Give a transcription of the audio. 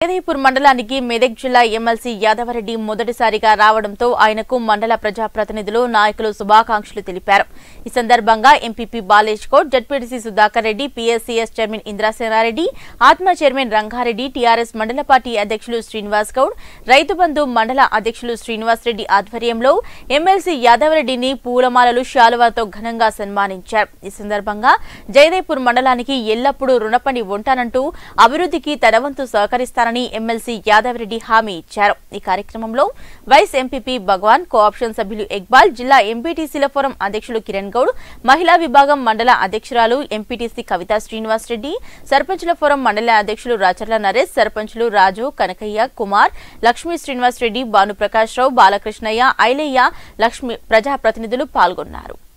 జగదీపూర్ మండలానికి మెదక్ జిల్లా ఎమ్మెల్సీ యాదవరెడ్డి మొదటిసారిగా రావడంతో ఆయనకు మండల ప్రజాప్రతినిధులు నాయకులు శుభాకాంక్షలు తెలిపారు ఈ సందర్భంగా MPP Balesh Goud ZPTC Sudhakar Reddy PSCS chairman Indrasenareddy ఆత్మ చైర్మన్ రంగారెడ్డి టీఆర్ఎస్ మండల పార్టీ అధ్యక్షులు శ్రీనివాస్ గౌడ్ రైతు బంధు మండల అధ్యక్షులు శ్రీనివాస్ రెడ్డి ఆధ్వర్యంలో ఎమ్మెల్సీ యాదవరెడ్డిని పూలమాలలు శాలువాతో ఘనంగా సన్మానించారు ఈ సందర్భంగా జయదేపూర్ మండలానికి ఎల్లప్పుడూ రుణపడి ఉంటానంటూ అభివృద్ధికి తన వంతు సహకరిస్తానని ఎమ్మెల్సీ యాదవరెడ్డి హామీ ఇచ్చారు ఈ కార్యక్రమంలో వైస్ ఎంపీపీ భగవాన్ కోఆప్షన్ సభ్యులు ఇక్బాల్ జిల్లా ఎంపీటీసీల ఫోరం అధ్యక్షులు కిరణ్ గౌడ్ మహిళా విభాగం మండల అధ్యక్షురాలు ఎంపీటీసీ కవిత శ్రీనివాస్ రెడ్డి సర్పంచుల ఫోరం మండల అధ్యక్షులు రాచర్ల నరేష్ సర్పంచులు రాజు కనకయ్య కుమార్ లక్ష్మీ శ్రీనివాస్ రెడ్డి భానుప్రకాష్ రావు బాలకృష్ణయ్య ఐలయ్య లక్ష్మి ప్రజాప్రతినిధులు పాల్గొన్నారు